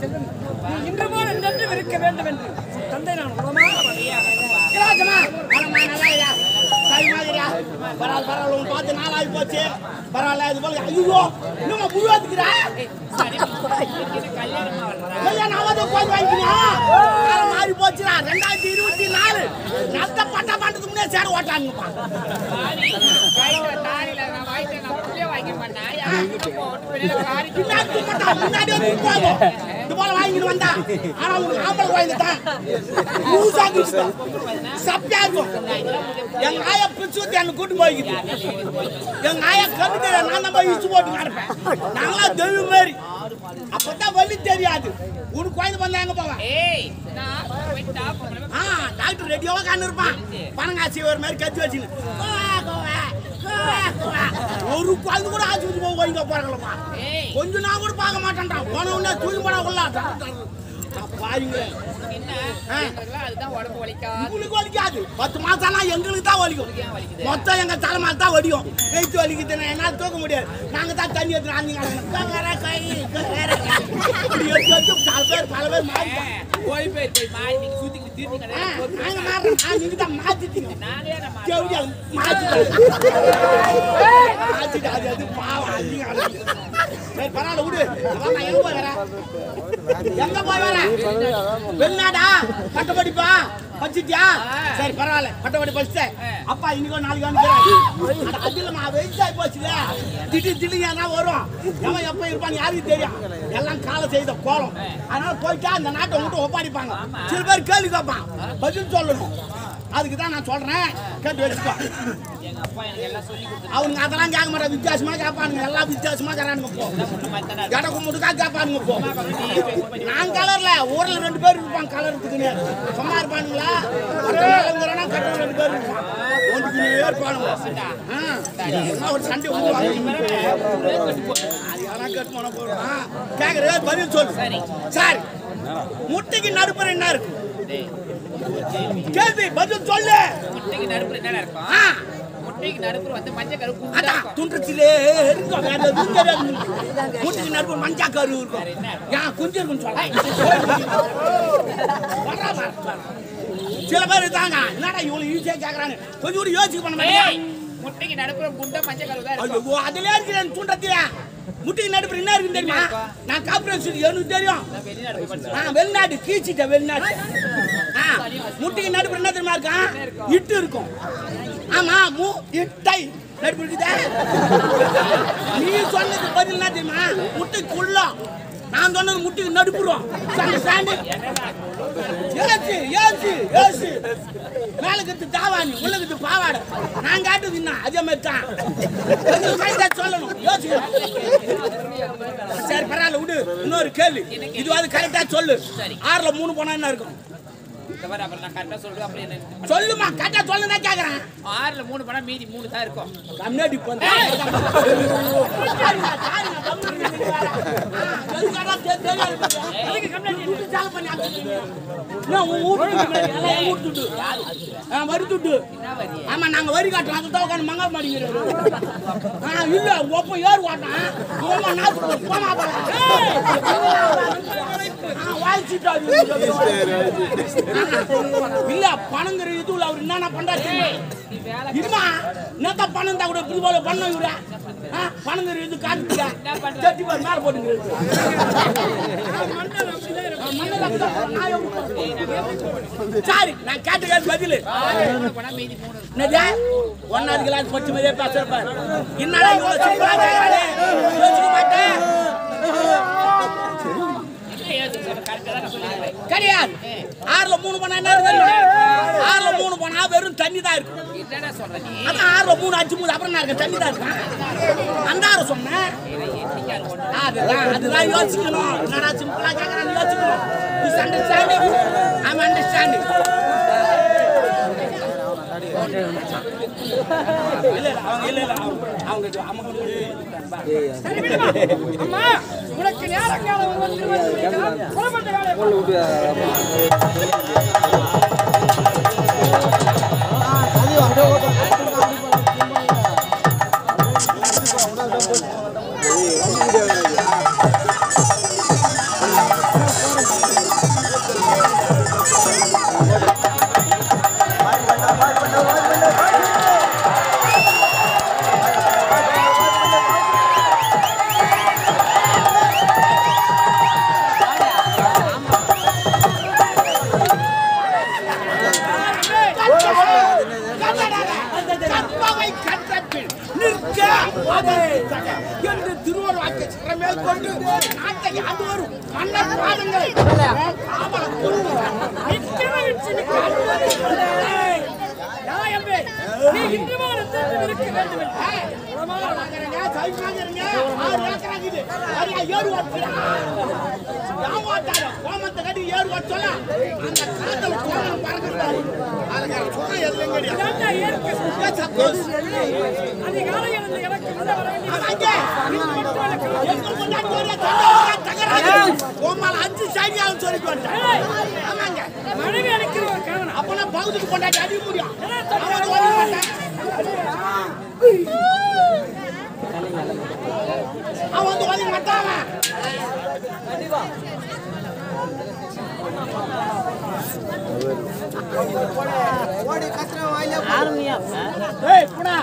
செல்வன் நீ இன்று போல் என்றென்றும் இருக்க வேண்டும் என்று உன் தந்தை நான் உரமாக இலவசமா ஆனம்மா நல்லா இல்லையா சரி மாதிரியா பரவாயில்ல பரவாயில்ல உன் பார்த்து நாளாகி போச்சு பரவாயில்ல இது போல ஐயோ இன்னும் புழுவாத்துக்கிறா கல்யாணம் ஆகாத உட்காந்து வாங்கிக்கிறியா காலம் மாறி போச்சுடா ரெண்டாயிரத்தி இருபத்தி நாலு நல்ல பட்டா பாட்டத்துக்கு முன்னே சேர ஓட்டாங்கப்பா பின்னாடி மாட்டா முன்னாடி வந்து உட்காந்து இது போல வாங்கிட்டு வந்தா ஆனா உனக்கு ஆம்பளை வாங்கிட்டான் லூசா கிறிஸ்தா சப்பியா இருக்கும் எங்க ஆயா பிச்சு ஊத்தி என்ன கூட்டு போய்க்குது எங்க ஆயா கண்ணு தெரியாது நான் தான் போய் இச்சு போட்டு நடப்பேன் நாங்களா தெய்வம் மாதிரி அப்பதான் வலி தெரியாது உனக்கு குழந்தை வந்தா எங்க போவேன் ஆ டாக்டர் ரெடியாவா காணு இருப்பான் பணங்காசி ஒரு மாதிரி கத்தி வச்சுன்னு கோவா, கோவா, கோவா, கோவா. ஒரு குழந்தை கூட ஆஸ்பத்திரி போக வைங்க போறாங்களப்பா கொஞ்ச நாள் கூட பார்க்க மாட்டேன்றான் போன உடனே தூக்கி போட உள்ள பாருங்க உங்களுக்கு வலிக்காது பத்து மாசம்னா எங்களுக்கு தான் வலிக்கும் மொத்தம் எங்க தலைமால தான் வலிக்கும் வெயிட் வலிக்குது என்னால தூக்க முடியாது நாங்க தான் தண்ணி எடுத்து ஆஞ்சி கங்கர கை கங்கர கை. இப்படி எடுத்து எடுத்து பல பேர் பல பேர் மாறிட்டாங்க. ஆ, நாங்க மாறுறோம். ஆ, நீங்க தான் மாத்திட்டீங்க. கேவடியா, மாத்திட்டாங்க. மாத்திட்டாங்க. அது அது பாவம், அதிகம் அழுகுது. சரி, பரவாயில்ல, விடு. அதான் நான் எங்க போய் வரேன்? எங்க போய் வரேன்? வெளிநாடா? பட்ட படிப்பா? படிச்சிட்டியா? சரி, பரவாயில்ல. பட்ட படி படிச்சிட்டேன். அப்பா இன்னைக்கோ நாளைக்கோ வந்துக்கிறாரு. அட, அது இல்லம்மா, வயசாகி போச்சுல. திடீர் திடீர்னு யாருன்னா வரும். எவன் எப்ப இருப்பான்னு யாருக்கு தெரியும் எல்லாம் காலை செய்த கோலம் அதனால போயிட்டா அந்த நாட்டை விட்டு ஒப்பாடிப்பாங்க சில பேர் கேள்வி கேட்பான் பதில் சொல்லணும் அதுக்கு தான் நான் சொல்றேன் கேட்டு வச்சுக்கோ அவனுங்க அதெல்லாம் கேட்க மாட்டான் வித்தியாசமா கேட்பானுங்க எல்லாம் வித்தியாசமா கேட்கறானுங்க போ கடக்கு முடுக்கா கேட்பானுங்க போ நான் கலர்ல ஊர்ல ரெண்டு பேர் இருப்பான் கலர்த்துக்குன்னு சும்மா இருப்பானுங்களா கலங்கிறனா கட்ட ரெண்டு பேர் இருப்பான் ஒன்றுக்குள்ளே இருப்பானுங்க ஆ, என்ன ஒரு சண்டை உருவாங்க அது யாரா கட்டு போன போடுறான் கேட்கறது பதில் சொல்லு சார் முட்டைக்கு நடுப்புற என்ன இருக்கு கேள்வி பதில் சொல்லு ஆ அதான் துன்றத்திலே இருக்கும் வேற எதுவும் தெரியாது உனக்கு. முட்டைக்கு நடுப்புற மஞ்சா கரு இருக்கும் ஏன் குஞ்சு இருக்குன்னு சொல்ல வரா, வரா, வரா. சில பேர் இருக்காங்க என்னடா இவ்வளவு ஈஸியா கேக்குறாங்க கொஞ்சம் கூட யோசிக்க பண்ண மாட்டேங்க முட்டைக்கு நடுப்புற குண்டை மஞ்சள் கலர் தான் இருக்கும் ஐயோ அதுல இருக்கிறேன் தூண்டத்தியா முட்டைக்கு நடுப்புற என்ன இருக்குன்னு தெரியுமா நான் கார்பரேஷன் எனக்கு தெரியும் ஆ வெளிநாடு கீச்சிட்ட வெளிநாடு ஆ முட்டைக்கு நடுப்புற என்ன தெரியுமா இருக்கான் இட்டு இருக்கும் ஆமா மூ இட்டை நடுப்பு இருக்குதா நீ சொன்னது பதில் என்ன தெரியுமா முட்டைக்குள்ள நான் சொன்னது முட்டைக்கு நடுப்புறோம் சாண்டு ஏசு ஏசு ஏசு மேலக்கத்து தாவாணி உள்ளக்கத்து பாவாடை நான் காட்டுது என்ன அதே மாதிரி தான் கொஞ்சம் கரெக்டா சொல்லணும் யோசிக்கணும் சரி பரவாயில்ல விடு இன்னொரு கேள்வி இதுவாது கரெக்டா சொல்லு ஆறுல மூணு போனா என்ன இருக்கும் இந்த மாதிரி அப்புறம் நான் கரெக்டாக சொல்லுவேன் அப்புறம் என்ன சொல்லுமா கரெக்டா சொல்லுன்னா கேக்குறேன் ஆறுல மூணு பணம் மீதி மூணு தான் இருக்கும் கண்ணாடி பண்ண ஆமா நாங்க வரி காட்டுறோம் அதை தான் உட்காந்து மங்க மாட்டேங்கிறோம் ஆ இல்ல உங்க ஒப்ப ஏறு வாட்டான் உங்க அம்மா நாக்கு போமா இல்ல பணங்கிற இதுல அவர் என்னென்ன பண்றாரு இருமா என்னத்த பணம் தான் கூட இப்படி போல பண்ண இவர பணங்கிற இது காட்டுங்க சட்டி பாரு மேல போட்டுங்க சாரி நான் கேட்ட கேட்டு பதில் மூணு பணம் மீதி மூணு என்னது ஒன்னாவது கிளாஸ் பச்சை மாதிரியே பேசுறப்பாரு என்னடா இவ்வளவு சிம்பிளா கேக்குறானே யோசிக்க மாட்டேன் கரெக்டாக தான் சொல்லிடுறேன் கிடையாது ஆறுல மூணு போனா என்ன இருக்கு ஆறுல மூணு போனா வெறும் தண்ணி தான் இருக்கும் என்னடா சொல்ற நீ அதான் ஆறுல மூணு அஞ்சு மூணு அப்புறம் நான் இருக்க தண்ணி தான் இருக்கும் அந்த ஆறு சொன்னேன் அதுதான் அதுதான் யோசிக்கணும் என்னடா சிம்பிளா கேட்கறான்னு யோசிக்கணும் இஸ் அண்டர்ஸ்டாண்டிங் ஐம் அண்டர்ஸ்டாண்டிங் இல்ல இல்ல அவங்க இல்ல இல்ல அவங்க அவங்க அவங்க சரி விடுமா அம்மா உனக்கு நேரம் காலம் வந்து வந்து புறப்பட்ட வேலையை பாரு. ஆ பாதம் என்று திருவர் வாக்கு சிறமேல் கொண்டு நாட்டை ஆண்டு வரும் மன்னர் பாதங்களை காவல கொண்டு நியாயமே நீ இன்று மாதத்தில் இருக்க வேண்டும் இதாண்டா இயற்கை அதிகாலையில் இருந்து எனக்கு முன்ன வர வேண்டிய மனைவி அடிக்கிற ஒரு கவனம் அப்பனா பகுதிக்கு கொண்டாடி அடிக்க முடியும் அவன் வந்து ஒதுங்க மாட்டான் ஏய் புடா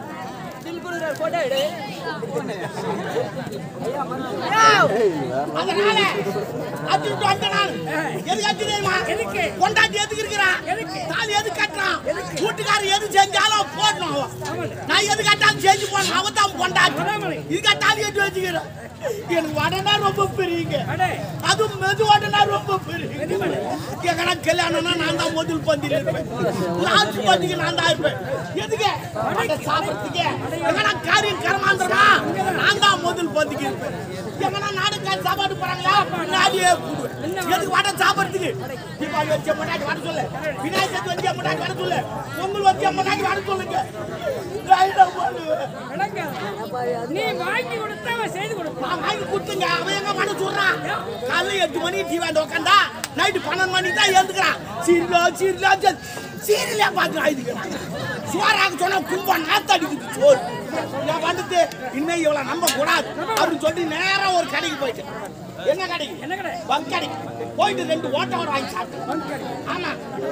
அதனால அத்துட்டு வந்த நான் எதுக்கு அத்து தெரியுமா எதுக்கு? கொண்டாட்டி எதுக்கு இருக்கிறான் எதுக்கு? தாலி எது கட்டுறான் வீட்டுக்காரர் எது செஞ்சாலும் போடணும் அவன் நான் எது கட்டாலும் செஞ்சு போடணும் அவன் தான் கொண்டாட்டி இதுக்கா தாலி கட்டி வச்சுக்கிறேன் எனக்கு வடனா ரொம்ப பெரியங்க அடே அதுவும் மெது வடனா ரொம்ப பெரிய எங்கன்னா கல்யாணம்னா நான் தான் முதல் பந்தியில் இருப்பேன் லாஸ்ட் பந்திக்கு நான் தான் இருப்பேன் எதுக்கு வடை சாப்பிட்றதுக்கு எங்கன்னா காரியம் கரமாந்திரமா நான் தான் முதல் பந்திக்கு இருப்பேன் எங்கன்னா நாடுக்கார சாப்பாடு போறாங்களா நாடியே கூடுவேன் எதுக்கு வடை சாப்பிட்றதுக்கு தீபாவளி வச்ச முன்னாடி வர சொல்லு விநாயகர் சதுர்த்தி வச்ச முன்னாடி வர சொல்லு பொங்கல் வச்ச முன்னாடி வர சொல்லுங்க நான் என்ன பண்ணுவேன் விளங்காத. நீ வாங்கி கொடுத்தா அவன் செய்து கொடுப்பான் நான் வாங்கி கொடுத்துங்க அவன் எங்க பண்ண சொல்றான் காலைல எட்டு மணி டிவி வந்து உட்காந்தா நைட்டு பன்னெண்டு மணிக்கு தான் எழுந்துக்கிறான் சீரியலோ சீரியலோ சீரியலே பார்த்து ஆயிடுக்கிறான் சோறாக சொன்னா கும்பா நாத்தடிக்குது சோறு நான் வந்துட்டு இன்னும் இவ்வளவு நம்ப கூடாது அப்படின்னு சொல்லி நேரா ஒரு கடைக்கு போயிட்டு என்ன கடைக்கு என்ன கடை? பங்க் கடைக்கு போயிட்டு ரெண்டு ஓட்ட வடை வாங்கி சாப்பிட்டேன் ஆமா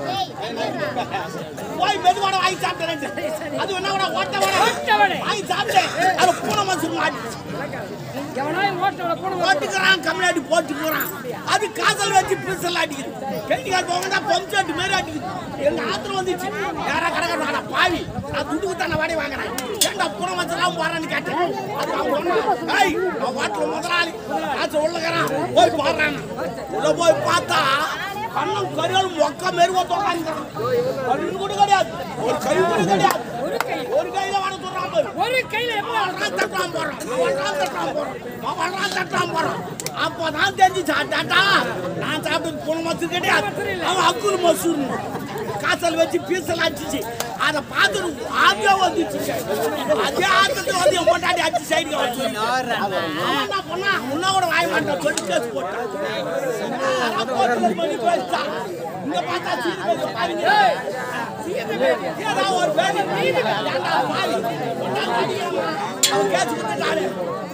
போய் மெதுவாட வாங்கி சாப்பிட்டேன் ரெண்டு அது என்ன வடை ஓட்ட வடை ஓட்ட வடை. வாங்கி சாப்பிட்டேன் அது பூனை மசூர் மாட்டி எவனாயும் ஓட்டோட போன போட்டுக்கிறான் கம்மியாடி போட்டுக்கிறான் அது காதல் வச்சு பிரிசல் அடிக்குது கைதிகார் போகண்டா பம்செட் மாரி அடிக்குது எங்க ஆத்திரம் வந்துச்சு யாரா கடற்கரை பாவி நான் துட்டுக்கு தானே வாடி வாங்குறேன் ஏன்டா புறம் வச்சலாம் போறான்னு கேட்டேன் அது அவன் சொன்னான் ஏய் அவன் வாட்டில் முதலாளி காசு உள்ளகிறான் போய் பாடுறான் உள்ள போய் பார்த்தா கண்ணம் கரியாலும் மொக்க மாரி ஒருத்தோக்காங்க கண்ணு கூட கிடையாது ஒரு கை கூட கிடையாது ஒரு கை ஒரு கையில வாட சொல்றான் பாரு ஒரு கையில எப்படி அவன் தட்டான் போறான் அவன் தட்டான் போறான் அவன் தட்டான் போறான் அப்பதான் தெரிஞ்சு சாப்பிட்டாட்டா நான் சாப்பிட்டது புன மசூர் கிடையாது அவன் அக்குல் மசூர் காசல் வச்சு பீசல் அடிச்சிச்சு அதை பார்த்துட்டு ஆத்தியா வந்துச்சு அதே ஆத்தத்தை வந்து என் பொண்டாட்டி அடிச்சு சைடுக்கு வச்சு அவன் என்ன பண்ணா முன்னா கூட வாய மாட்டான் சொல்லி கேஸ் போட்டான் அதான் கோர்ட்டுல பண்ணி பேசிட்டான் இங்க பார்த்தா சீட்டு பாருங்க ஏதா ஒரு பேரு நீதி ஏன்டா பாவி பொண்டாட்டி அடிக்கிறாமா? அவன் கேஸ் கொடுத்துட்டாரு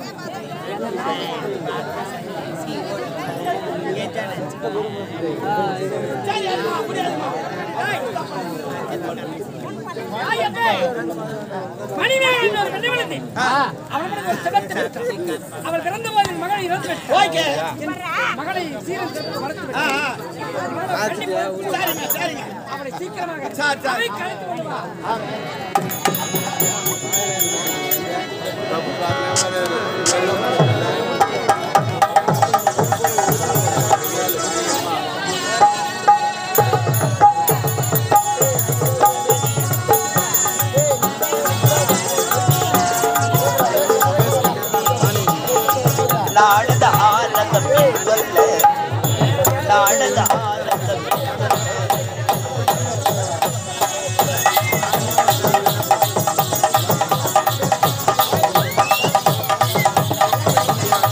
சரி அம்மா, அப்படியே அம்மா. ஏய், தாயப்பே, மணிமேகலை என்ற ஒரு பெண்ணை வளர்த்தேன். அவளுடன் ஒரு செபத்தை பெற்றான். அவள் பிறந்த போது என் மகள் இறந்து விட்டாள். ஓகே என் மகளை சீரன் சென்று வளர்த்து ஆ, விட்டாள். ஆ. அதனால கண்டிப்பாக சரிங்க சரிங்க அவளை சீக்கிரமாக சரி, சரி. அவை கலைத்து கொண்டு வா. ಲಾಳದ ಆಲದ ಪಿಂಗಲ್ಲ ಲಾಳದ ಆಲದ ಪಿಂಗಲ್ಲ ஆ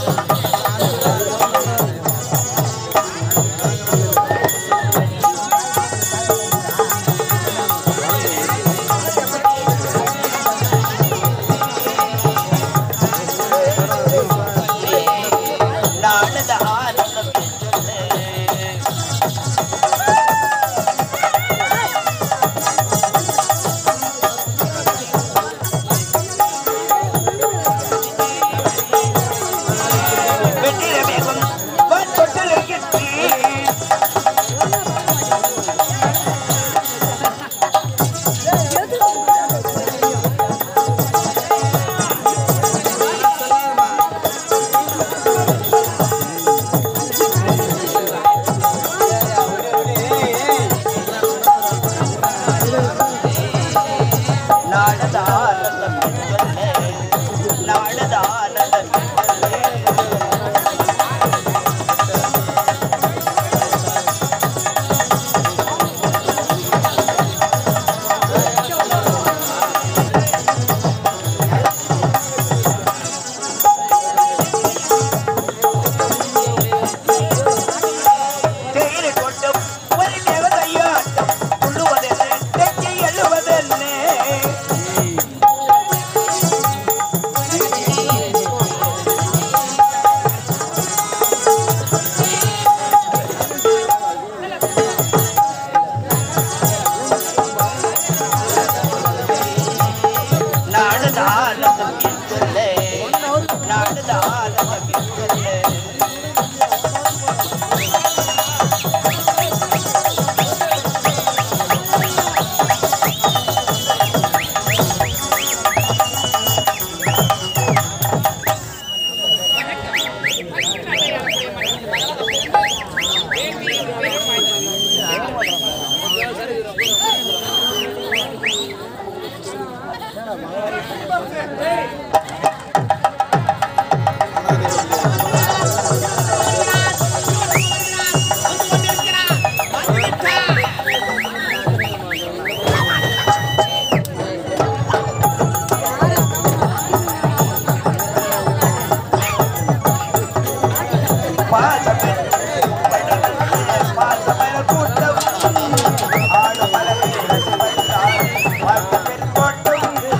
பாசமர கூட்டம் ஆடு மலரை ரசிவந்தார் வாழ்த்து பெருங்கோட்டம்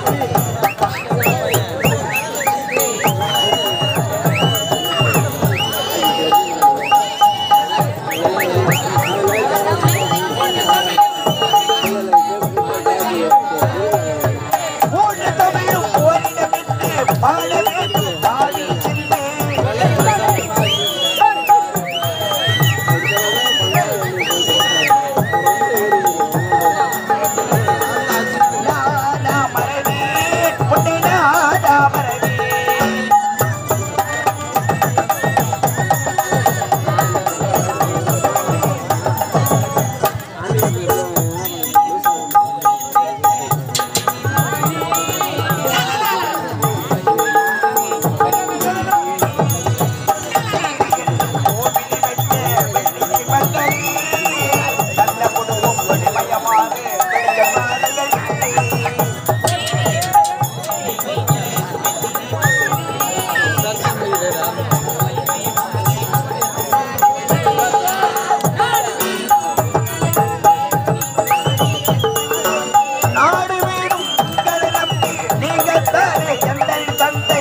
மூன்று தமிழும் ஓரிடமிட்டு பாட வேண்டும் தாயின் சிந்தை. நானா மறவே, உன்னை நானா மறவே. கோவிலில் வைத்த வெள்ளி மங்கை, நல்ல குடும்பம் ஒளிமயமாக வெளிச்சமாறுங்கள். நாடு வீடும் உங்களை நம்பி நீங்கள் தானே எங்கள் தந்தை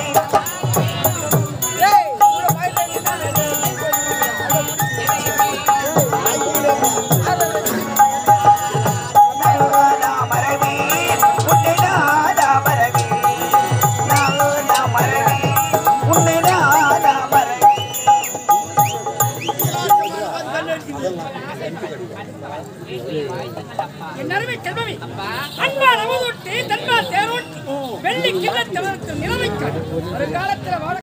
நானா மறவே, உன்னை நானா மறவே. நானா மறவே, உன்னை நானா மறவே. என் அருமை செல்வமே அன்பா நமதொட்டி தன்மா தேரோட்டி வெள்ளி கிண்ண நிலைமைக்கு ஒரு காலத்துல வாழ